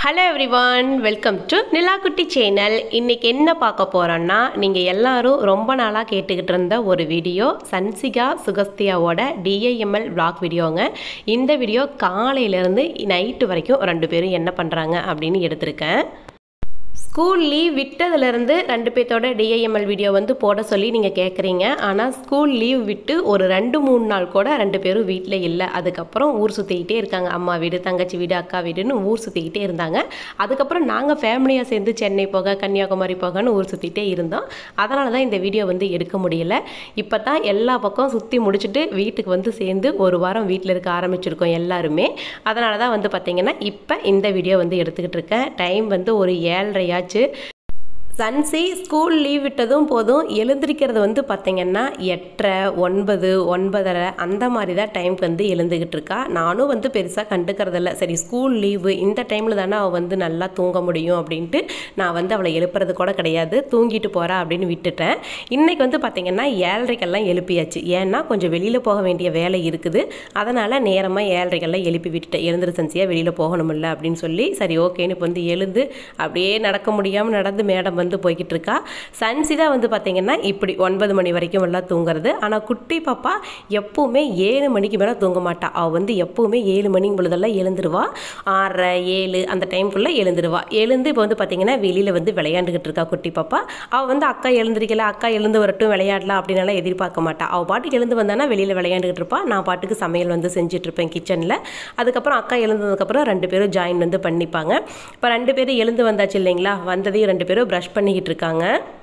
hello everyone welcome to Nilakutti channel இன்னைக்கு என்ன பார்க்க போகிறோன்னா நீங்கள் எல்லாரும் ரொம்ப நாளாக கேட்டுக்கிட்டு இருந்த ஒரு வீடியோ சன்சிகா சுகஸ்தியாவோட டிஐஎம்எல் vlog வீடியோங்க இந்த வீடியோ காலையிலேருந்து நைட்டு வரைக்கும் ரெண்டு பேரும் என்ன பண்ணுறாங்க அப்படின்னு எடுத்திருக்கேன் ஸ்கூல் லீவ் விட்டதுலேருந்து ரெண்டு பேர்த்தோட டிஐஎம்எல் வீடியோ வந்து போட சொல்லி நீங்கள் கேட்குறீங்க ஆனால் ஸ்கூல் லீவ் விட்டு ஒரு ரெண்டு மூணு நாள் கூட ரெண்டு பேரும் வீட்டில் இல்லை அதுக்கப்புறம் ஊர் சுற்றிக்கிட்டே இருக்காங்க அம்மா வீடு தங்கச்சி வீடு அக்கா வீடுன்னு ஊர் சுற்றிக்கிட்டே இருந்தாங்க அதுக்கப்புறம் நாங்கள் ஃபேமிலியாக சேர்ந்து சென்னை போக கன்னியாகுமரி போகன்னு ஊர் சுற்றிட்டே இருந்தோம் அதனால தான் இந்த வீடியோ வந்து எடுக்க முடியல இப்போ தான் எல்லா பக்கம் சுற்றி முடிச்சுட்டு வீட்டுக்கு வந்து சேர்ந்து ஒரு வாரம் வீட்டில் இருக்க ஆரம்பிச்சிருக்கோம் எல்லாருமே அதனால தான் வந்து பார்த்திங்கன்னா இப்போ இந்த வீடியோ வந்து எடுத்துக்கிட்டு இருக்கேன் டைம் வந்து ஒரு ஏழரையாச்சு சன்சி ஸ்கூல் லீவ் விட்டதும் போதும் எழுந்திருக்கிறது வந்து பார்த்திங்கன்னா எட்டரை ஒன்பது ஒன்பதரை அந்த மாதிரி தான் டைம்க்கு வந்து எழுந்துக்கிட்டு இருக்கா நானும் வந்து பெருசாக கண்டுக்கிறதில்ல சரி ஸ்கூல் லீவு இந்த டைமில் தானே அவள் வந்து நல்லா தூங்க முடியும் அப்படின்ட்டு நான் வந்து அவளை எழுப்புறது கூட கிடையாது தூங்கிட்டு போகிறா அப்படின்னு விட்டுட்டேன் இன்றைக்கி வந்து பார்த்திங்கன்னா ஏழரைக்கெல்லாம் எழுப்பியாச்சு ஏன்னா கொஞ்சம் வெளியில் போக வேண்டிய வேலை இருக்குது அதனால் நேரமாக ஏழரைக்கெல்லாம் எழுப்பி விட்டுட்டேன் எழுந்திரு சன்சியாக வெளியில் போகணுமில்ல அப்படின்னு சொல்லி சரி ஓகேன்னு இப்போ வந்து எழுந்து அப்படியே நடக்க முடியாமல் நடந்து மேடம் வந்து போய்கிட்டு இருக்கா சன்சி தான் வந்து பார்த்திங்கன்னா இப்படி ஒன்பது மணி வரைக்கும் எல்லாம் தூங்குறது ஆனால் குட்டி பாப்பா எப்பவுமே ஏழு மணிக்கு மேலே தூங்க மாட்டா அவள் வந்து எப்பவுமே ஏழு மணி பொழுதெல்லாம் எழுந்துருவா ஆறரை ஏழு அந்த டைம்குள்ளே எழுந்துருவா எழுந்து இப்போ வந்து பார்த்திங்கன்னா வெளியில் வந்து விளையாண்டுக்கிட்டு இருக்கா குட்டி பாப்பா அவள் வந்து அக்கா எழுந்திருக்கல அக்கா எழுந்து வரட்டும் விளையாடலாம் அப்படின்னாலாம் எதிர்பார்க்க மாட்டா அவள் பாட்டுக்கு எழுந்து வந்தானா வெளியில் விளையாண்டுக்கிட்டு இருப்பா நான் பாட்டுக்கு சமையல் வந்து செஞ்சுட்டு இருப்பேன் கிச்சனில் அதுக்கப்புறம் அக்கா எழுந்ததுக்கப்புறம் ரெண்டு பேரும் ஜாயின் வந்து பண்ணிப்பாங்க இப்போ ரெண்டு பேரும் எழுந்து வந்தாச்சு இல்லைங்களா வந்ததையும் ரெண்டு பேரும் ப்ரஷ் பண்ணிக்கிட்டு இருக்காங்க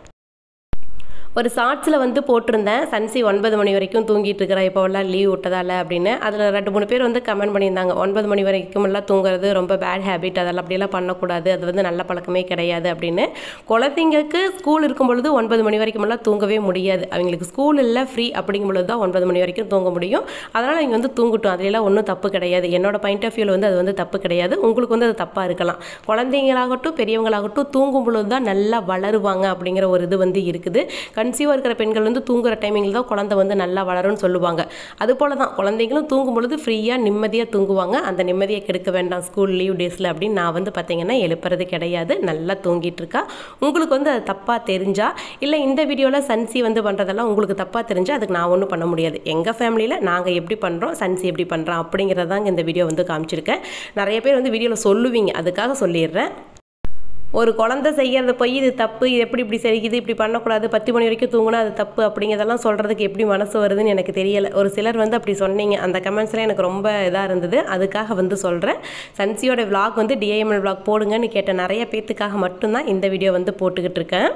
ஒரு ஷார்ட்ஸில் வந்து போட்டிருந்தேன் சன்சி ஒன்பது மணி வரைக்கும் தூங்கிட்டு இருக்கிறா இப்போவெல்லாம் லீவ் விட்டதால அப்படின்னு அதில் ரெண்டு மூணு பேர் வந்து கமெண்ட் பண்ணியிருந்தாங்க ஒன்பது மணி வரைக்கும் எல்லாம் தூங்குறது ரொம்ப பேட் ஹேபிட் அதெல்லாம் அப்படியெல்லாம் பண்ணக்கூடாது அது வந்து நல்ல பழக்கமே கிடையாது அப்படின்னு குழந்தைங்களுக்கு ஸ்கூல் இருக்கும் பொழுது ஒன்பது மணி வரைக்கும் எல்லாம் தூங்கவே முடியாது அவங்களுக்கு ஸ்கூல் இல்லை ஃப்ரீ அப்படிங்கும் பொழுது தான் ஒன்பது மணி வரைக்கும் தூங்க முடியும் அதனால் அவங்க வந்து தூங்கட்டும் அதிலெல்லாம் ஒன்றும் தப்பு கிடையாது என்னோட பாயிண்ட் ஆஃப் வியூவில் வந்து அது வந்து தப்பு கிடையாது உங்களுக்கு வந்து அது தப்பாக இருக்கலாம் குழந்தைங்களாகட்டும் பெரியவங்களாகட்டும் தூங்கும் பொழுது தான் நல்லா வளருவாங்க அப்படிங்கிற ஒரு இது வந்து இருக்குது கன்சீவாக இருக்கிற பெண்கள் வந்து தூங்குற டைமிங்கில் தான் குழந்தை வந்து நல்லா வளரும்னு சொல்லுவாங்க அது போல தான் குழந்தைங்களும் தூங்கும் பொழுது ஃப்ரீயாக நிம்மதியாக தூங்குவாங்க அந்த நிம்மதியை கெடுக்க வேண்டாம் ஸ்கூல் லீவ் டேஸில் அப்படின்னு நான் வந்து பார்த்தீங்கன்னா எழுப்புறது கிடையாது நல்லா தூங்கிட்டு இருக்கா உங்களுக்கு வந்து அது தப்பாக தெரிஞ்சா இல்லை இந்த வீடியோவில் சன்சி வந்து பண்ணுறதெல்லாம் உங்களுக்கு தப்பாக தெரிஞ்சால் அதுக்கு நான் ஒன்றும் பண்ண முடியாது எங்கள் ஃபேமிலியில் நாங்கள் எப்படி பண்ணுறோம் சன்சி எப்படி பண்ணுறோம் அப்படிங்கிறதாங்க இந்த வீடியோ வந்து காமிச்சிருக்கேன் நிறைய பேர் வந்து வீடியோவில் சொல்லுவீங்க அதுக்காக சொல்லிடுறேன் ஒரு குழந்தை செய்யறது போய் இது தப்பு இது எப்படி இப்படி செய்யுது இப்படி பண்ணக்கூடாது பத்து மணி வரைக்கும் தூங்கினா அது தப்பு அப்படிங்கிறதெல்லாம் சொல்கிறதுக்கு எப்படி மனசு வருதுன்னு எனக்கு தெரியலை ஒரு சிலர் வந்து அப்படி சொன்னீங்க அந்த கமெண்ட்ஸ்லாம் எனக்கு ரொம்ப இதாக இருந்தது அதுக்காக வந்து சொல்கிறேன் சன்சியோட விளாக் வந்து டிஐஎம்எல் விளாக் போடுங்கன்னு கேட்ட நிறைய பேத்துக்காக மட்டும்தான் இந்த வீடியோ வந்து போட்டுக்கிட்டு இருக்கேன்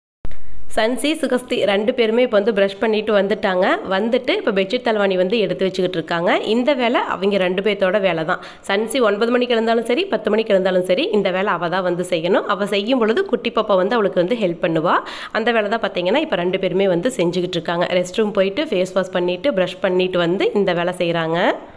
சன்சி சுகஸ்தி ரெண்டு பேருமே இப்போ வந்து ப்ரஷ் பண்ணிட்டு வந்துட்டாங்க வந்துட்டு இப்போ பெட்ஷீட் தலைவாணி வந்து எடுத்து வச்சுக்கிட்டு இருக்காங்க இந்த வேலை அவங்க ரெண்டு பேர்த்தோட வேலை தான் சன்சி ஒன்பது மணிக்கு எழுந்தாலும் சரி பத்து மணிக்கு எழுந்தாலும் சரி இந்த வேலை அவள் தான் வந்து செய்யணும் அவள் செய்யும் பொழுது குட்டி பாப்பா வந்து அவளுக்கு வந்து ஹெல்ப் பண்ணுவா அந்த வேலை தான் பார்த்தீங்கன்னா இப்போ ரெண்டு பேருமே வந்து செஞ்சுக்கிட்டு இருக்காங்க ரெஸ்ட் ரூம் போயிட்டு ஃபேஸ் வாஷ் பண்ணிவிட்டு ப்ரஷ் பண்ணிட்டு வந்து இந்த வேலை செய்கிறாங்க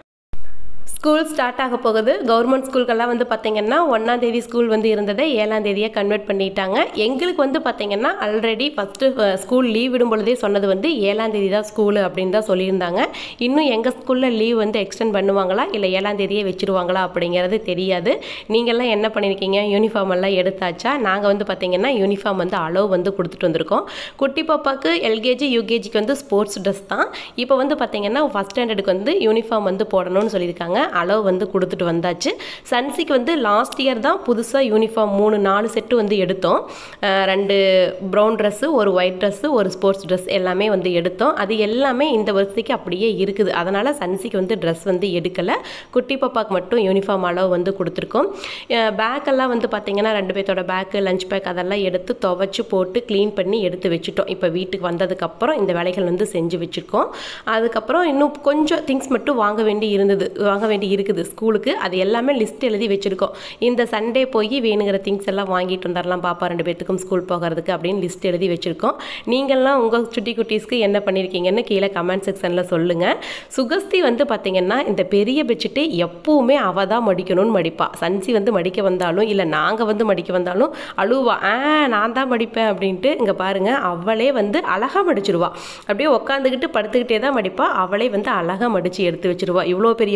ஸ்கூல் ஸ்டார்ட் ஆக போகுது கவர்மெண்ட் ஸ்கூலுக்கெல்லாம் வந்து பார்த்திங்கன்னா ஒன்றாம் தேதி ஸ்கூல் வந்து இருந்ததை ஏழாம் தேதியை கன்வெர்ட் பண்ணிட்டாங்க எங்களுக்கு வந்து பார்த்திங்கன்னா ஆல்ரெடி ஃபஸ்ட்டு ஸ்கூல் லீவ் விடும் பொழுதே சொன்னது வந்து ஏழாம் தேதி தான் ஸ்கூலு அப்படின்னு தான் சொல்லியிருந்தாங்க இன்னும் எங்கள் ஸ்கூலில் லீவ் வந்து எக்ஸ்டெண்ட் பண்ணுவாங்களா இல்லை ஏழாம் தேதியே வச்சுருவாங்களா அப்படிங்கிறது தெரியாது நீங்கள்லாம் என்ன பண்ணியிருக்கீங்க யூனிஃபார்ம் எல்லாம் எடுத்தாச்சா நாங்கள் வந்து பார்த்திங்கன்னா யூனிஃபார்ம் வந்து அளவு வந்து கொடுத்துட்டு வந்திருக்கோம் குட்டி பாப்பாவுக்கு எல்கேஜி யூகேஜிக்கு வந்து ஸ்போர்ட்ஸ் ட்ரெஸ் தான் இப்போ வந்து பார்த்திங்கன்னா ஃபஸ்ட் ஸ்டாண்டர்டுக்கு வந்து யூனிஃபார்ம் வந்து போடணும்னு சொல்லியிருக்காங்க அளவு வந்து கொடுத்துட்டு வந்தாச்சு சன்சிக்கு வந்து லாஸ்ட் இயர் தான் புதுசாக யூனிஃபார்ம் மூணு நாலு செட்டு வந்து எடுத்தோம் அஹ் ரெண்டு ப்ரௌன் ட்ரெஸ்ஸு ஒரு ஒயிட் ட்ரெஸ்ஸு ஒரு ஸ்போர்ட்ஸ் ட்ரெஸ் எல்லாமே வந்து எடுத்தோம் அது எல்லாமே இந்த வருஷத்துக்கு அப்படியே இருக்குது அதனால் சன்சிக்கு வந்து ட்ரெஸ் வந்து எடுக்கலை குட்டி பாப்பாக்கு மட்டும் யூனிஃபார்ம் அளவு வந்து கொடுத்துருக்கோம் பேக்கெல்லாம் வந்து பார்த்திங்கன்னா ரெண்டு பேர்த்தோட பேக்கு லஞ்ச் பேக் அதெல்லாம் எடுத்து துவைச்சி போட்டு க்ளீன் பண்ணி எடுத்து வச்சுட்டோம் இப்போ வீட்டுக்கு வந்ததுக்கப்புறம் இந்த வேலைகள் வந்து செஞ்சு வச்சுருக்கோம் அதுக்கப்புறம் இன்னும் கொஞ்சம் திங்ஸ் மட்டும் வாங்க வேண்டி இருந்தது வாங்க வேண்டி இருக்குது ஸ்கூலுக்கு அது எல்லாமே லிஸ்ட் எழுதி வச்சுருக்கோம் இந்த சண்டே போய் வேணுங்கிற திங்ஸ் எல்லாம் வாங்கிட்டு வந்துடலாம் பாப்பா ரெண்டு பேத்துக்கும் ஸ்கூல் போகிறதுக்கு அப்படின்னு லிஸ்ட் எழுதி வச்சுருக்கோம் நீங்கள்லாம் உங்கள் சுட்டி குட்டீஸ்க்கு என்ன பண்ணியிருக்கீங்கன்னு கீழே கமெண்ட் செக்ஷனில் சொல்லுங்கள் சுகஸ்தி வந்து பார்த்திங்கன்னா இந்த பெரிய பெட்ஷீட்டு எப்பவுமே அவள் தான் மடிக்கணும்னு மடிப்பா சன்சி வந்து மடிக்க வந்தாலும் இல்லை நாங்கள் வந்து மடிக்க வந்தாலும் அழுவா ஆ நான் தான் மடிப்பேன் அப்படின்ட்டு இங்கே பாருங்கள் அவளே வந்து அழகாக மடிச்சிருவா அப்படியே உட்காந்துக்கிட்டு படுத்துக்கிட்டே தான் மடிப்பா அவளே வந்து அழகாக மடித்து எடுத்து வச்சிருவா இவ்வளோ பெரிய பெட்ஷீட் அப்படின்னு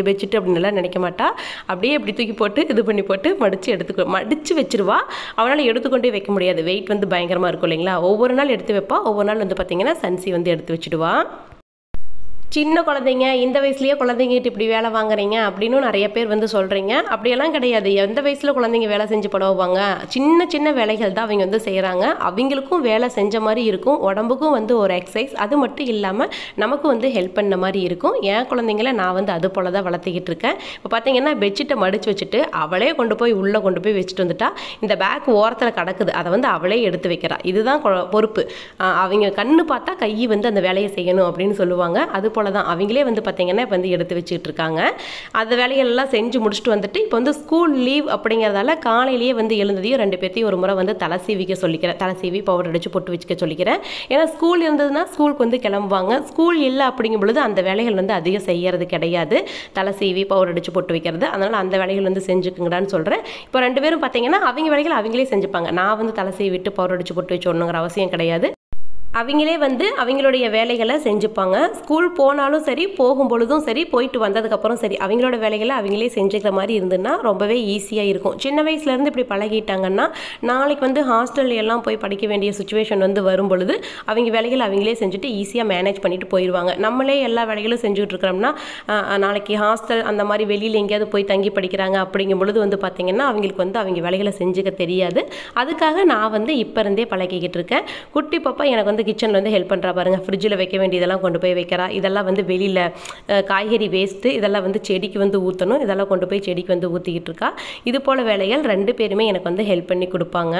அப்படின்னுலாம் நினைக்க மாட்டா அப்படியே இப்படி தூக்கி போட்டு இது பண்ணி போட்டு மடித்து எடுத்துக்கோ மடித்து வச்சிருவா அவனால் எடுத்துக்கொண்டே வைக்க முடியாது வெயிட் வந்து பயங்கரமாக இருக்கும் இல்லைங்களா ஒவ்வொரு நாள் எடுத்து வைப்பா ஒவ்வொரு நாள் வந்து பார்த்திங்கன்னா சன்சி வந்து எடுத்து வச்சுடுவா சின்ன குழந்தைங்க இந்த வயசுலயே குழந்தைங்கிட்ட இப்படி வேலை வாங்குறீங்க அப்படின்னு நிறைய பேர் வந்து சொல்கிறீங்க அப்படியெல்லாம் கிடையாது எந்த வயசில் குழந்தைங்க வேலை செஞ்சு பழகுவாங்க சின்ன சின்ன வேலைகள் தான் அவங்க வந்து செய்கிறாங்க அவங்களுக்கும் வேலை செஞ்ச மாதிரி இருக்கும் உடம்புக்கும் வந்து ஒரு எக்ஸசைஸ் அது மட்டும் இல்லாமல் நமக்கு வந்து ஹெல்ப் பண்ண மாதிரி இருக்கும் என் குழந்தைங்கள நான் வந்து அது போல தான் வளர்த்திக்கிட்டு இருக்கேன் இப்போ பார்த்தீங்கன்னா பெட்ஷீட்டை மடிச்சு வச்சுட்டு அவளே கொண்டு போய் உள்ளே கொண்டு போய் வச்சுட்டு வந்துட்டா இந்த பேக் ஓரத்தில் கிடக்குது அதை வந்து அவளே எடுத்து வைக்கிறா இதுதான் கொ- பொறுப்பு ஆஹ் அவங்க கண்ணு பார்த்தா கை வந்து அந்த வேலையை செய்யணும் அப்படின்னு சொல்லுவாங்க அது போல தான் அவங்களே வந்து பார்த்தீங்கன்னா இப்போ வந்து எடுத்து வச்சுக்கிட்டு இருக்காங்க அந்த வேலையெல்லாம் செஞ்சு முடிச்சுட்டு வந்துட்டு இப்போ வந்து ஸ்கூல் லீவ் அப்படிங்கிறதால காலையிலேயே வந்து எழுந்ததையும் ரெண்டு பேர்த்தையும் ஒரு முறை வந்து தலை சீவிக்க சொல்லிக்கிறேன் தலை சீவி பவுடர் அடிச்சு பொட்டு வச்சுக்க சொல்லிக்கிறேன் ஏன்னா ஸ்கூல் இருந்ததுன்னா ஸ்கூலுக்கு வந்து கிளம்புவாங்க ஸ்கூல் இல்லை அப்படிங்கும் பொழுது அந்த வேலைகள் வந்து அதிகம் செய்யறது கிடையாது தலை சீவி பவுடர் அடிச்சு பொட்டு வைக்கிறது அதனால் அந்த வேலைகள் வந்து செஞ்சுக்குங்கடான்னு சொல்கிறேன் இப்போ ரெண்டு பேரும் பார்த்தீங்கன்னா அவங்க வேலைகள் அவங்களே செஞ்சுப்பாங்க நான் வந்து தலை சீவிட்டு பவுடர் அடிச்சு பொட்டு வச்சு ஒன்றுங்கிற அவசியம் கிடையாது அவங்களே வந்து அவங்களுடைய வேலைகளை செஞ்சுப்பாங்க ஸ்கூல் போனாலும் சரி போகும் பொழுதும் சரி போயிட்டு வந்ததுக்கப்புறம் சரி அவங்களோட வேலைகளை அவங்களே செஞ்சுக்கிற மாதிரி இருந்துன்னா ரொம்பவே ஈஸியாக இருக்கும் சின்ன வயசுலேருந்து இப்படி பழகிட்டாங்கன்னா நாளைக்கு வந்து ஹாஸ்டல்ல எல்லாம் போய் படிக்க வேண்டிய சுச்சுவேஷன் வந்து வரும் பொழுது அவங்க வேலைகளை அவங்களே செஞ்சுட்டு ஈஸியாக மேனேஜ் பண்ணிட்டு போயிடுவாங்க நம்மளே எல்லா வேலைகளும் செஞ்சுட்டு இருக்கிறோம்னா ஆஹ், ஆஹ், நாளைக்கு ஹாஸ்டல் அந்த மாதிரி வெளியில் எங்கேயாவது போய் தங்கி படிக்கிறாங்க அப்படிங்கும் பொழுது வந்து பார்த்திங்கன்னா அவங்களுக்கு வந்து அவங்க வேலைகளை செஞ்சுக்க தெரியாது அதுக்காக நான் வந்து இப்போ இருந்தே பழகிக்கிட்டு இருக்கேன் குட்டி பாப்பா எனக்கு வந்து கிச்சனில் வந்து ஹெல்ப் பண்ணுறா பாருங்க ஃப்ரிட்ஜில் வைக்க வேண்டியதெல்லாம் கொண்டு போய் வைக்கிறா இதெல்லாம் வந்து வெளியில் காய்கறி வேஸ்ட்டு இதெல்லாம் வந்து செடிக்கு வந்து ஊற்றணும் இதெல்லாம் கொண்டு போய் செடிக்கு வந்து ஊற்றிக்கிட்டு இருக்கா இது போல் வேலைகள் ரெண்டு பேருமே எனக்கு வந்து ஹெல்ப் பண்ணி கொடுப்பாங்க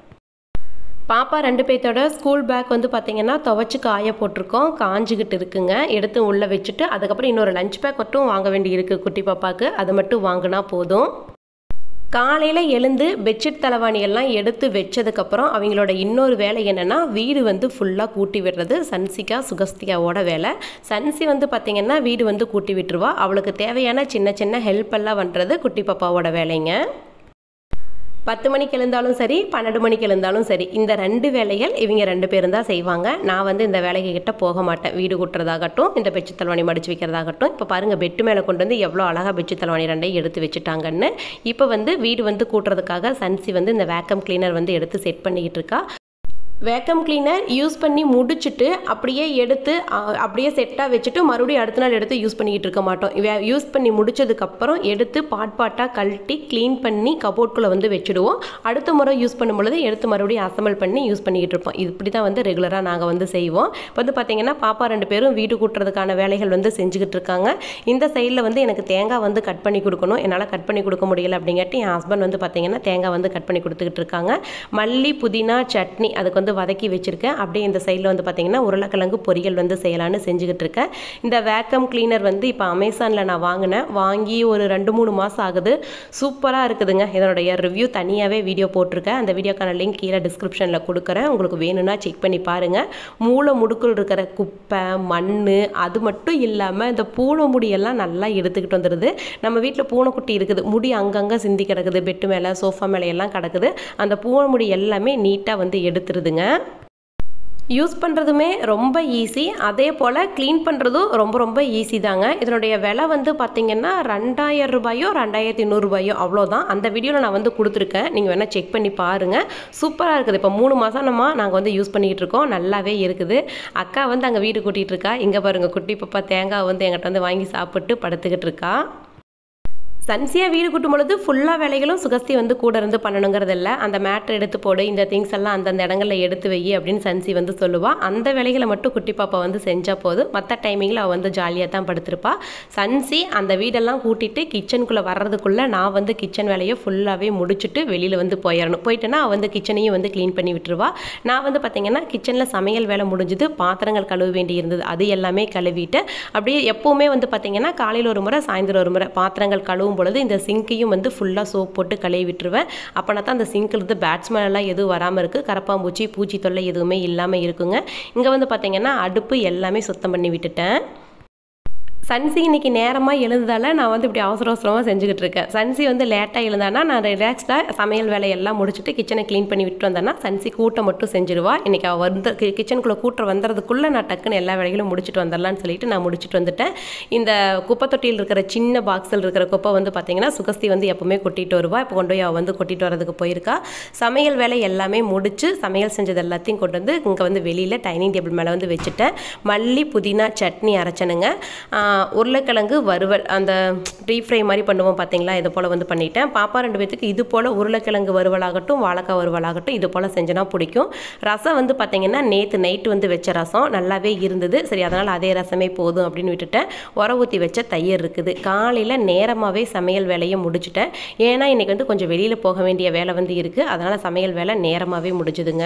பாப்பா ரெண்டு பேர்த்தோட ஸ்கூல் பேக் வந்து பார்த்தீங்கன்னா துவைச்சு காய போட்டிருக்கோம் காஞ்சிக்கிட்டு இருக்குங்க எடுத்து உள்ளே வச்சுட்டு அதுக்கப்புறம் இன்னொரு லஞ்ச் பேக் மட்டும் வாங்க வேண்டி இருக்குது குட்டி பாப்பாவுக்கு அது மட்டும் வாங்கினா போதும் காலையில் எழுந்து பெட்ஷீட் தலைவாணி எல்லாம் எடுத்து வச்சதுக்கப்புறம் அவங்களோட இன்னொரு வேலை என்னென்னா வீடு வந்து ஃபுல்லாக கூட்டி விடுறது சன்சிகா சுகஸ்திகாவோட வேலை சன்சி வந்து பார்த்திங்கன்னா வீடு வந்து கூட்டி விட்டுருவா அவளுக்கு தேவையான சின்ன சின்ன ஹெல்ப் எல்லாம் பண்ணுறது குட்டி பாப்பாவோட வேலைங்க பத்து மணிக்கு எழுந்தாலும் சரி பன்னெண்டு மணிக்கு எழுந்தாலும் சரி இந்த ரெண்டு வேலைகள் இவங்க ரெண்டு பேரும் தான் செய்வாங்க நான் வந்து இந்த வேலைக்கு கிட்ட போக மாட்டேன் வீடு கூட்டுறதாகட்டும் இந்த பெட்ஷீட் தலைவாணி மடிச்சு வைக்கிறதாகட்டும் இப்போ பாருங்க பெட்டு மேலே கொண்டு வந்து எவ்வளோ அழகாக பெட்ஷீட் தலைவாணி ரெண்டையும் எடுத்து வச்சுட்டாங்கன்னு இப்போ வந்து வீடு வந்து கூட்டுறதுக்காக சன்சி வந்து இந்த வேக்கம் கிளீனர் வந்து எடுத்து செட் பண்ணிக்கிட்டு இருக்கா வேக்கம் கிளீனர் யூஸ் பண்ணி முடிச்சுட்டு அப்படியே எடுத்து அ, அப்படியே செட்டாக வச்சுட்டு மறுபடியும் அடுத்த நாள் எடுத்து யூஸ் பண்ணிக்கிட்டு இருக்க மாட்டோம் வே- யூஸ் பண்ணி முடிச்சதுக்கப்புறம் எடுத்து பாட் பாட்டாக கழட்டி க்ளீன் பண்ணி கபோர்ட்குள்ளே வந்து வச்சுடுவோம் அடுத்த முறை யூஸ் பண்ணும் பொழுது எடுத்து மறுபடியும் அசம்பிள் பண்ணி யூஸ் பண்ணிக்கிட்டு இருப்போம் இது இப்படி தான் வந்து ரெகுலராக நாங்கள் வந்து செய்வோம் இப்போ வந்து பார்த்தீங்கன்னா பாப்பா ரெண்டு பேரும் வீடு கூட்டுறதுக்கான வேலைகள் வந்து செஞ்சுக்கிட்டு இருக்காங்க இந்த சைடில் வந்து எனக்கு தேங்காய் வந்து கட் பண்ணி கொடுக்கணும் என்னால் கட் பண்ணி கொடுக்க முடியல அப்படிங்காட்டி என் ஹஸ்பண்ட் வந்து பார்த்தீங்கன்னா தேங்காய் வந்து கட் பண்ணி கொடுத்துக்கிட்டு இருக்காங்க மல்லி புதினா சட்னி அதுக்கு வந்து வதக்கி வச்சுருக்கேன் அப்படியே இந்த சைடில் வந்து பார்த்தீங்கன்னா உருளைக்கிழங்கு பொரியல் வந்து செய்யலான்னு செஞ்சுக்கிட்டு இருக்கேன் இந்த வேக்கம் கிளீனர் வந்து இப்போ அமேசானில் நான் வாங்கினேன் வாங்கி ஒரு ரெண்டு மூணு மாதம் ஆகுது சூப்பராக இருக்குதுங்க இதனுடைய ரிவ்யூ தனியாகவே வீடியோ போட்டிருக்கேன் அந்த வீடியோக்கான லிங்க் கீழே டிஸ்கிரிப்ஷனில் கொடுக்குறேன் உங்களுக்கு வேணும்னா செக் பண்ணி பாருங்கள் மூளை முடுக்குள் இருக்கிற குப்பை மண் அது மட்டும் இல்லாமல் இந்த பூனை முடியெல்லாம் நல்லா எடுத்துக்கிட்டு வந்துடுது நம்ம வீட்டில் பூனைக்குட்டி இருக்குது முடி அங்கங்கே சிந்தி கிடக்குது பெட்டு மேலே சோஃபா மேலே எல்லாம் கிடக்குது அந்த பூனை முடி எல்லாமே நீட்டாக வந்து எடுத்துருதுங்க யூஸ் பண்ணுறதுமே ரொம்ப ஈஸி அதே போல் க்ளீன் பண்ணுறதும் ரொம்ப ரொம்ப ஈஸி தாங்க இதனுடைய விலை வந்து பார்த்திங்கன்னா ரெண்டாயிரம் ரூபாயோ ரெண்டாயிரத்தி நூறுரூபாயோ அவ்வளோதான் அந்த வீடியோவில் நான் வந்து கொடுத்துருக்கேன் நீங்கள் வேணால் செக் பண்ணி பாருங்கள் சூப்பராக இருக்குது இப்போ மூணு மாதம் நம்ம நாங்கள் வந்து யூஸ் பண்ணிக்கிட்டு இருக்கோம் நல்லாவே இருக்குது அக்கா வந்து அங்கே வீடு கூட்டிகிட்டு இருக்கா இங்கே பாருங்கள் குட்டி பாப்பா தேங்காய் வந்து எங்கிட்ட வந்து வாங்கி சாப்பிட்டு படுத்துக்கிட்டு இருக்கா சன்சியா வீடு கூட்டும் பொழுது ஃபுல்லாக வேலைகளும் சுகஸ்தி வந்து கூட இருந்து பண்ணணுங்கிறது இல்லை அந்த மேட்ரு எடுத்து போடு இந்த திங்ஸ் எல்லாம் அந்தந்த இடங்களில் எடுத்து வை அப்படின்னு சன்சி வந்து சொல்லுவா அந்த வேலைகளை மட்டும் குட்டி பாப்பா வந்து செஞ்சால் போதும் மற்ற டைமிங்கில் அவள் வந்து ஜாலியாக தான் படுத்திருப்பா சன்சி அந்த வீடெல்லாம் கூட்டிட்டு கிச்சனுக்குள்ளே வர்றதுக்குள்ளே நான் வந்து கிச்சன் வேலையை ஃபுல்லாகவே முடிச்சுட்டு வெளியில் வந்து போயிடணும் போயிட்டேன்னா அவள் வந்து கிச்சனையும் வந்து க்ளீன் பண்ணி விட்டுருவா நான் வந்து பார்த்தீங்கன்னா கிச்சனில் சமையல் வேலை முடிஞ்சுது பாத்திரங்கள் கழுவ வேண்டி இருந்தது அது எல்லாமே கழுவிட்டு அப்படியே எப்போவுமே வந்து பார்த்தீங்கன்னா காலையில் ஒரு முறை சாயந்தரம் ஒரு முறை பாத்திரங்கள் கழுவும் பொழுது இந்த சிங்கையும் வந்து ஃபுல்லாக சோப் போட்டு கழுவி விட்டுருவேன் அப்போனா தான் அந்த சிங்க்ல இருந்து பேட்ஸ்மேன் எல்லாம் எதுவும் வராமல் இருக்குது கரப்பாம்பூச்சி பூச்சி தொல்லை எதுவுமே இல்லாமல் இருக்குங்க இங்கே வந்து பார்த்தீங்கன்னா அடுப்பு எல்லாமே சுத்தம் பண்ணி விட்டுட்டேன் சன்சி இன்னைக்கு நேரமாக எழுந்ததால நான் வந்து இப்படி அவசர அவசரமாக செஞ்சுக்கிட்டு இருக்கேன் சன்சி வந்து லேட்டாக எழுந்தானா நான் ரிலாக்ஸ்டாக சமையல் வேலையெல்லாம் முடிச்சுட்டு கிச்சனை க்ளீன் பண்ணி விட்டு வந்தேன்னா சன்சி கூட்டம் மட்டும் செஞ்சிருவா இன்னைக்கு அவள் வந்து கிச்சனுக்குள்ளே கூட்டம் வந்துறதுக்குள்ளே நான் டக்குன்னு எல்லா வேலைகளும் முடிச்சுட்டு வந்துடலான்னு சொல்லிட்டு நான் முடிச்சுட்டு வந்துட்டேன் இந்த குப்பை தொட்டியில் இருக்கிற சின்ன பாக்ஸில் இருக்கிற குப்பை வந்து பார்த்தீங்கன்னா சுகஸ்தி வந்து எப்பவுமே கொட்டிட்டு வருவா இப்போ கொண்டு போய் அவள் வந்து கொட்டிட்டு வரதுக்கு போயிருக்கா சமையல் வேலை எல்லாமே முடிச்சு சமையல் செஞ்சது எல்லாத்தையும் கொண்டு வந்து இங்கே வந்து வெளியில் டைனிங் டேபிள் மேலே வந்து வச்சுட்டேன் மல்லி புதினா சட்னி அரைச்சனுங்க ஆஹ் உருளைக்கிழங்கு வறுவல் அந்த டீப் ஃப்ரை மாதிரி பண்ணுவோம் பார்த்தீங்களா இது போல் வந்து பண்ணிட்டேன் பாப்பா ரெண்டு பேத்துக்கு இது போல் உருளைக்கிழங்கு வறுவலாகட்டும் வாழைக்காய் வறுவலாகட்டும் இது போல் செஞ்சனா பிடிக்கும் ரசம் வந்து பார்த்தீங்கன்னா நேற்று நைட்டு வந்து வச்ச ரசம் நல்லாவே இருந்தது சரி அதனால் அதே ரசமே போதும் அப்படின்னு விட்டுட்டேன் உர ஊற்றி வச்ச தயிர் இருக்குது காலையில் நேரமாகவே சமையல் வேலையை முடிச்சிட்டேன் ஏன்னா இன்றைக்கி வந்து கொஞ்சம் வெளியில் போக வேண்டிய வேலை வந்து இருக்குது அதனால் சமையல் வேலை நேரமாகவே முடிஞ்சுதுங்க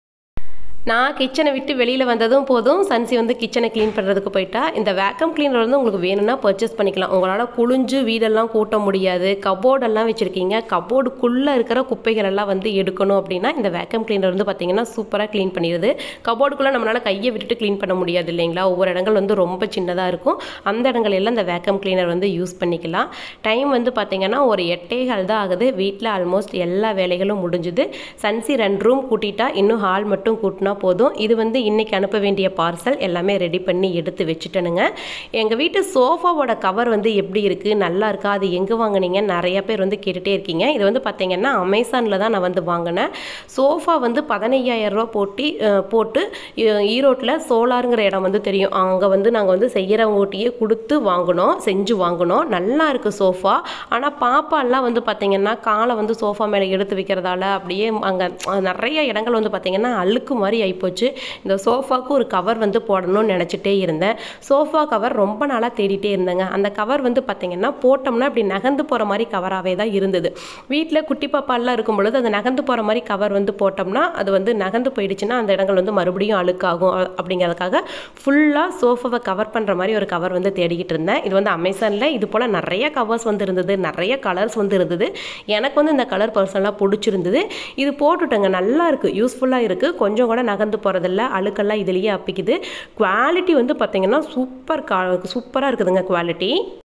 நான் கிச்சனை விட்டு வெளியில் வந்ததும் போதும் சன்சி வந்து கிச்சனை க்ளீன் பண்ணுறதுக்கு போயிட்டா இந்த வேக்கம் கிளீனர் வந்து உங்களுக்கு வேணும்னா பர்ச்சேஸ் பண்ணிக்கலாம் உங்களால் குளிஞ்சு வீடெல்லாம் கூட்ட முடியாது கபோர்டெல்லாம் வச்சுருக்கீங்க கபோர்டுக்குள்ளே இருக்கிற குப்பைகள் எல்லாம் வந்து எடுக்கணும் அப்படின்னா இந்த வேக்கம் கிளீனர் வந்து பார்த்தீங்கன்னா சூப்பராக க்ளீன் பண்ணிடுது கபோர்டுக்குள்ளே நம்மளால் கையை விட்டுட்டு க்ளீன் பண்ண முடியாது இல்லைங்களா ஒவ்வொரு இடங்கள் வந்து ரொம்ப சின்னதாக இருக்கும் அந்த இடங்கள் எல்லாம் இந்த வேக்கம் கிளீனர் வந்து யூஸ் பண்ணிக்கலாம் டைம் வந்து பார்த்தீங்கன்னா ஒரு எட்டே கால் தான் ஆகுது வீட்டில் ஆல்மோஸ்ட் எல்லா வேலைகளும் முடிஞ்சுது சன்சி ரெண்டு ரூம் கூட்டிட்டா இன்னும் ஹால் மட்டும் கூட்டினா போதும் இது வந்து இன்னைக்கு அனுப்ப வேண்டிய பார்சல் எல்லாமே ரெடி பண்ணி எடுத்து வச்சுட்டேனுங்க எங்கள் வீட்டு சோஃபாவோட கவர் வந்து எப்படி இருக்குது நல்லா இருக்கா அது எங்கே வாங்குனீங்க நிறைய பேர் வந்து கேட்டுகிட்டே இருக்கீங்க இது வந்து பார்த்தீங்கன்னா அமேசானில் தான் நான் வந்து வாங்கினேன் சோஃபா வந்து பதினையாயிரம் ரூபா போட்டி அஹ், போட்டு ஈ- ஈரோட்டில் சோலாருங்கிற இடம் வந்து தெரியும் அங்கே வந்து நாங்கள் வந்து செய்கிறவங்ககிட்டயே கொடுத்து வாங்கினோம் செஞ்சு வாங்கினோம் நல்லா இருக்குது சோஃபா ஆனால் பாப்பாலாம் வந்து பார்த்தீங்கன்னா காலை வந்து சோஃபா மேலே எடுத்து வைக்கிறதால அப்படியே அங்கே நிறைய இடங்கள் வந்து பார்த்தீங்கன்னா அழுக்கு மாதிரி ஆகிப்போச்சு இந்த சோஃபாவுக்கு ஒரு கவர் வந்து போடணும்னு நினச்சிட்டே இருந்தேன் சோஃபா கவர் ரொம்ப நாளாக தேடிட்டே இருந்தேங்க அந்த கவர் வந்து பார்த்தீங்கன்னா போட்டோம்னா இப்படி நகர்ந்து போகிற மாதிரி கவராகவே தான் இருந்தது வீட்டில் குட்டி பாப்பாலாம் இருக்கும் பொழுது அது நகர்ந்து போகிற மாதிரி கவர் வந்து போட்டோம்னா அது வந்து நகர்ந்து போயிடுச்சுன்னா அந்த இடங்கள் வந்து மறுபடியும் அழுக்காகும் அ- அப்படிங்கிறதுக்காக ஃபுல்லாக சோஃபாவை கவர் பண்ணுற மாதிரி ஒரு கவர் வந்து தேடிக்கிட்டு இருந்தேன் இது வந்து அமேசானில் இது போல் நிறைய கவர்ஸ் வந்து இருந்தது நிறைய கலர்ஸ் வந்து இருந்தது எனக்கு வந்து இந்த கலர் பர்சனலாக பிடிச்சிருந்தது இது போட்டுட்டேங்க நல்லா இருக்குது யூஸ்ஃபுல்லாக இருக்குது கொஞ்சம் கூட நகர்ந்து போகிறதில்ல அழுக்கெல்லாம் இதுலேயே அப்பிக்குது குவாலிட்டி வந்து பார்த்தீங்கன்னா சூப்பர் கா சூப்பராக இருக்குதுங்க குவாலிட்டி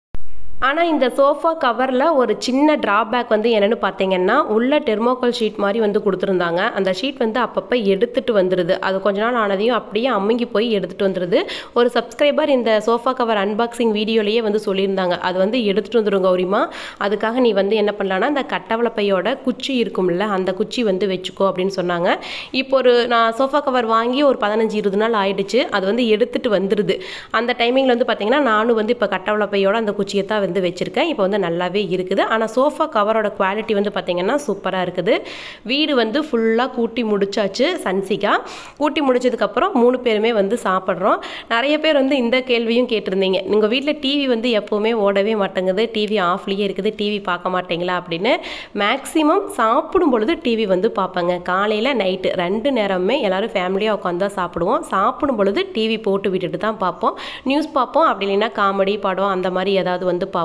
ஆனால் இந்த சோஃபா கவரில் ஒரு சின்ன ட்ராபேக் வந்து என்னென்னு பார்த்தீங்கன்னா உள்ள டெர்மோகால் ஷீட் மாதிரி வந்து கொடுத்துருந்தாங்க அந்த ஷீட் வந்து அப்பப்போ எடுத்துட்டு வந்துடுது அது கொஞ்ச நாள் ஆனதையும் அப்படியே அமுங்கி போய் எடுத்துட்டு வந்துடுது ஒரு சப்ஸ்கிரைபர் இந்த சோஃபா கவர் அன்பாக்சிங் வீடியோலேயே வந்து சொல்லியிருந்தாங்க அது வந்து எடுத்துட்டு வந்துடும் கௌரிமா அதுக்காக நீ வந்து என்ன பண்ணலான்னா இந்த கட்டவளை பையோட குச்சி இருக்கும்ல அந்த குச்சி வந்து வச்சுக்கோ அப்படின்னு சொன்னாங்க இப்போ ஒரு நான் சோஃபா கவர் வாங்கி ஒரு பதினஞ்சு இருபது நாள் ஆயிடுச்சு அது வந்து எடுத்துட்டு வந்துடுது அந்த டைமிங்கில் வந்து பார்த்தீங்கன்னா நானும் வந்து இப்போ கட்டவளை பையோட அந்த குச்சியை தான் வந்து வச்சுருக்கேன் இப்போ வந்து நல்லாவே இருக்குது ஆனால் சோஃபா கவரோட குவாலிட்டி வந்து பார்த்தீங்கன்னா சூப்பராக இருக்குது வீடு வந்து ஃபுல்லாக கூட்டி முடிச்சாச்சு சன்சிகா கூட்டி முடிச்சதுக்கப்புறம் மூணு பேருமே வந்து சாப்பிட்றோம் நிறைய பேர் வந்து இந்த கேள்வியும் கேட்டிருந்தீங்க உங்கள் வீட்டில் டிவி வந்து எப்போவுமே ஓடவே மாட்டேங்குது டிவி ஆஃப்லேயே இருக்குது டிவி பார்க்க மாட்டீங்களா அப்படின்னு மேக்ஸிமம் சாப்பிடும் பொழுது டிவி வந்து பார்ப்பேங்க காலையில் நைட்டு ரெண்டு நேரமே எல்லாரும் ஃபேமிலியாக உட்காந்து தான் சாப்பிடுவோம் சாப்பிடும் பொழுது டிவி போட்டு விட்டுட்டு தான் பார்ப்போம் நியூஸ் பார்ப்போம் அப்படி இல்லைன்னா காமெடி படம் அந்த மாதிரி ஏதாவது வந்து பார்ப்போம்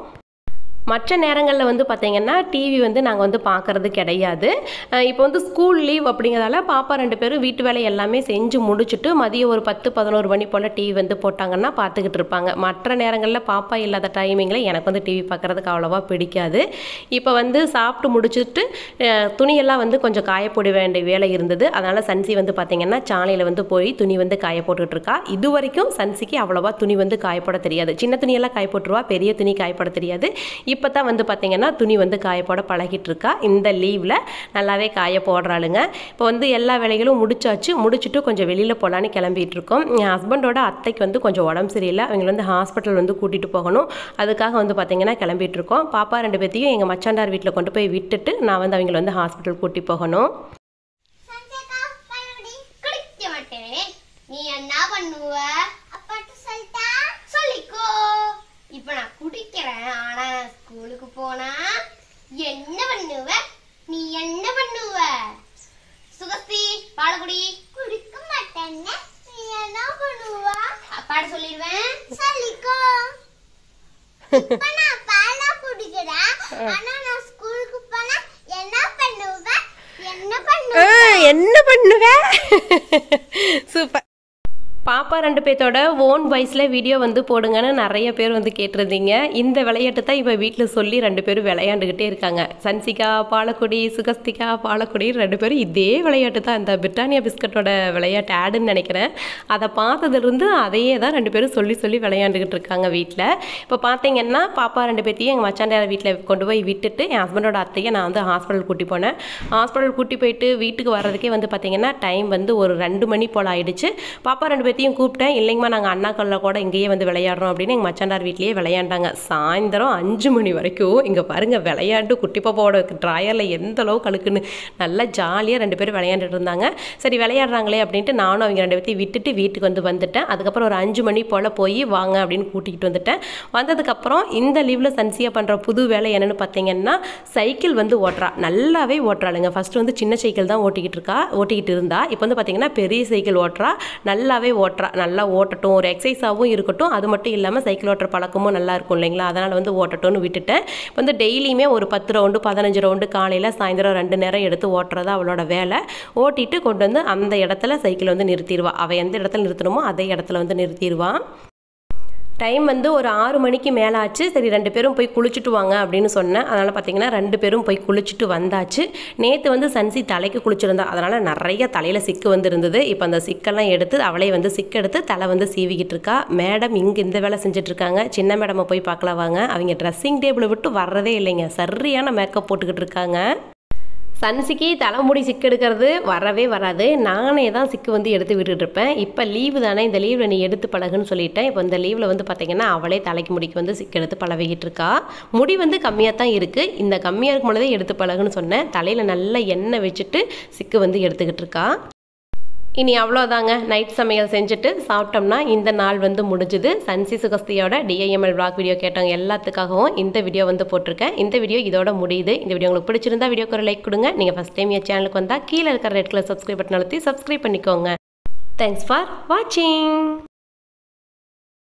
மற்ற நேரங்களில் வந்து பார்த்தீங்கன்னா டிவி வந்து நாங்கள் வந்து பார்க்கறது கிடையாது அஹ் இப்போ வந்து ஸ்கூல் லீவ் அப்படிங்கிறதால பாப்பா ரெண்டு பேரும் வீட்டு வேலை எல்லாமே செஞ்சு முடிச்சுட்டு மதியம் ஒரு பத்து பதினோரு மணி போல் டிவி வந்து போட்டாங்கன்னா பார்த்துக்கிட்டு இருப்பாங்க மற்ற நேரங்களில் பாப்பா இல்லாத டைமிங்கில் எனக்கு வந்து டிவி பார்க்குறதுக்கு அவ்வளோவா பிடிக்காது இப்போ வந்து சாப்பிட்டு முடிச்சுட்டு அஹ் துணியெல்லாம் வந்து கொஞ்சம் காய போட வேண்டிய வேலை இருந்தது அதனால் சன்சி வந்து பார்த்தீங்கன்னா சாலையில் வந்து போய் துணி வந்து காய போட்டுட்டு இருக்கா இது வரைக்கும் சன்சிக்கு அவ்வளோவா துணி வந்து காயப்போட தெரியாது சின்ன துணியெல்லாம் காய போட்டுருவா பெரிய துணி காயப்பட தெரியாது இப்போ தான் வந்து பார்த்தீங்கன்னா துணி வந்து காய போட பழகிட்டு இருக்கா இந்த லீவில் நல்லாவே காய போடுறாளுங்க இப்போ வந்து எல்லா வேலைகளும் முடிச்சாச்சு முடிச்சுட்டு கொஞ்சம் வெளியில் போகலான்னு கிளம்பிட்டு இருக்கோம் என் ஹஸ்பண்டோட அத்தைக்கு வந்து கொஞ்சம் உடம்பு சரியில்லை அவங்களை வந்து ஹாஸ்பிட்டல் வந்து கூட்டிகிட்டு போகணும் அதுக்காக வந்து பார்த்தீங்கன்னா கிளம்பிட்டு இருக்கோம் பாப்பா ரெண்டு பேத்தையும் எங்கள் மச்சாண்டார் வீட்டில் கொண்டு போய் விட்டுட்டு நான் வந்து அவங்களை வந்து ஹாஸ்பிட்டல் கூட்டி போகணும் சஞ்சக்கா பழகுடி குடிக்க மாட்டேனே நீ என்ன பண்ணுவ அப்பாட்ட சொல்லிட்டா சொல்லிக்கோ இப்ப நான் குடிக்கிறேன் ஆனா நான் ஸ்கூலுக்கு போனா என்ன பண்ணுவ நீ என்ன பண்ணுவ சுகஸ்தி பாலகுடி குடிக்க மாட்டேன்னு நீ என்ன பண்ணுவ அப்பாட்ட சொல்லிடுவேன் சொல்லிக்கோ இப்ப நான் பாலா குடிக்கிறேன் ஆனா நான் ஸ்கூலுக்கு போனா என்ன பண்ணுவ என்ன பண்ணுவ என்ன பண்ணுவ சூப்பர் பாப்பா ரெண்டு பேர்த்தோட ஓன் வாய்ஸில் வீடியோ வந்து போடுங்கன்னு நிறைய பேர் வந்து கேட்டிருந்தீங்க இந்த விளையாட்டு தான் இப்போ வீட்டில் சொல்லி ரெண்டு பேரும் விளையாண்டுக்கிட்டே இருக்காங்க சன்சிகா பாலக்குடி சுகஸ்திகா பாலக்குடி ரெண்டு பேரும் இதே விளையாட்டு தான் இந்த பிரிட்டானியா பிஸ்கட்டோட விளையாட்டு ஆடுன்னு நினைக்கிறேன் அதை பார்த்ததுலேருந்து அதையே தான் ரெண்டு பேரும் சொல்லி சொல்லி விளையாண்டுக்கிட்டு இருக்காங்க வீட்டில் இப்போ பார்த்தீங்கன்னா பாப்பா ரெண்டு பேர்த்தையும் எங்கள் மச்சாண்டியார் வீட்டில் கொண்டு போய் விட்டுட்டு என் ஹஸ்பண்டோட அத்தையை நான் வந்து ஹாஸ்பிட்டல் கூட்டி போனேன் ஹாஸ்பிட்டல் கூட்டி போயிட்டு வீட்டுக்கு வர்றதுக்கே வந்து பார்த்தீங்கன்னா டைம் வந்து ஒரு ரெண்டு மணி போல் ஆயிடுச்சு பாப்பா ரெண்டு பேர்த்தையும் கூப்பிட்டேன் இல்லைங்கம்மா நாங்கள் அண்ணாக்கல்ல கூட இங்கேயே வந்து விளையாடுறோம் அப்படின்னு எங்கள் மச்சாண்டார் வீட்லேயே விளையாண்டாங்க சாயந்தரம் அஞ்சு மணி வரைக்கும் இங்கே பாருங்கள் விளையாண்டு குட்டி பாப்பாவோட ட்ராயரில் எந்த அளவுக்கு அழுக்குன்னு நல்லா ஜாலியாக ரெண்டு பேரும் விளையாண்டுட்டு இருந்தாங்க சரி விளையாடுறாங்களே அப்படின்ட்டு நானும் அவங்க ரெண்டு பேர்த்தையும் விட்டுட்டு வீட்டுக்கு வந்து வந்துட்டேன் அதுக்கப்புறம் ஒரு அஞ்சு மணி போல் போய் வாங்க அப்படின்னு கூட்டிகிட்டு வந்துட்டேன் வந்ததுக்கப்புறம் இந்த லீவில் சன்சியா பண்ணுற புது வேலை என்னென்னு பார்த்தீங்கன்னா சைக்கிள் வந்து ஓட்டுறா நல்லாவே ஓட்டுறாளுங்க ஃபஸ்ட்டு வந்து சின்ன சைக்கிள் தான் ஓட்டிக்கிட்டு இருக்கா ஓட்டிக்கிட்டு இருந்தா இப்போ வந்து பார்த்தீங்கன்னா பெரிய சைக்கிள் ஓட்டுறா நல்லாவே ஓட்டுறா நல்லா ஓட்டட்டும் ஒரு எக்ஸசைஸாகவும் இருக்கட்டும் அது மட்டும் இல்லாமல் சைக்கிள் ஓட்டுற பழக்கமும் நல்லா இருக்கும் இல்லைங்களா அதனால் வந்து ஓட்டட்டும்னு விட்டுட்டேன் இப்போ வந்து டெய்லியுமே ஒரு பத்து ரவுண்டு பதினஞ்சு ரவுண்டு காலையில் சாயந்தரம் ரெண்டு நேரம் எடுத்து ஓட்டுறது அவளோட வேலை ஓட்டிட்டு கொண்டு வந்து அந்த இடத்துல சைக்கிள் வந்து நிறுத்திடுவா அவள் எந்த இடத்துல நிறுத்தணுமோ அதே இடத்துல வந்து நிறுத்திடுவான் டைம் வந்து ஒரு ஆறு மணிக்கு மேலே ஆச்சு சரி ரெண்டு பேரும் போய் குளிச்சுட்டு வாங்க அப்படின்னு சொன்னேன் அதனால் பார்த்தீங்கன்னா ரெண்டு பேரும் போய் குளிச்சுட்டு வந்தாச்சு நேற்று வந்து சன்சி தலைக்கு குளிச்சிருந்தா அதனால் நிறைய தலையில் சிக்கு வந்து இருந்தது இப்போ அந்த சிக்கெல்லாம் எடுத்து அவளே வந்து சிக்கு எடுத்து தலை வந்து சீவிக்கிட்டு இருக்கா மேடம் இங்கே இந்த வேலை செஞ்சுட்டு இருக்காங்க சின்ன மேடமை போய் பார்க்கலாம் வாங்க அவங்க ட்ரெஸ்ஸிங் டேபிளை விட்டு வர்றதே இல்லைங்க சரியான மேக்கப் போட்டுக்கிட்டு இருக்காங்க சன்சிக்கு தலைமுடி சிக்கு எடுக்கிறது வரவே வராது நானே தான் சிக்கு வந்து எடுத்து விட்டுட்டு இருப்பேன் இப்போ லீவு தானே இந்த லீவில் நீ எடுத்து பழகுன்னு சொல்லிட்டேன் இப்போ இந்த லீவில் வந்து பார்த்தீங்கன்னா அவளே தலைக்கு முடிக்கு வந்து சிக்கு எடுத்து பழகிட்டு இருக்கா முடி வந்து கம்மியாக தான் இருக்குது இந்த கம்மியாக இருக்கும் பொழுதே எடுத்து பழகுன்னு சொன்னேன் தலையில் நல்ல எண்ணெய் வச்சுட்டு சிக்கு வந்து எடுத்துக்கிட்டு இருக்கா இனி அவ்வளோதாங்க நைட் சமையல் செஞ்சுட்டு சாப்பிட்டோம்னா இந்த நாள் வந்து முடிஞ்சுது சன்சி சுகஸ்தியோட டிஐஎம்எல் பிளாக் வீடியோ கேட்டவங்க எல்லாத்துக்காகவும் இந்த வீடியோ வந்து போட்டிருக்கேன் இந்த வீடியோ இதோட முடியுது இந்த வீடியோ உங்களுக்கு பிடிச்சிருந்தா வீடியோக்கு ஒரு லைக் கொடுங்க நீங்கள் ஃபஸ்ட் டைம் என் சேனலுக்கு வந்தால் கீழே இருக்கிற ரெட் கலர் சப்ஸ்கிரைப் பட்டன் அழுத்தி சப்ஸ்கிரைப் பண்ணிக்கோங்க தேங்க்ஸ் ஃபார் வாட்சிங்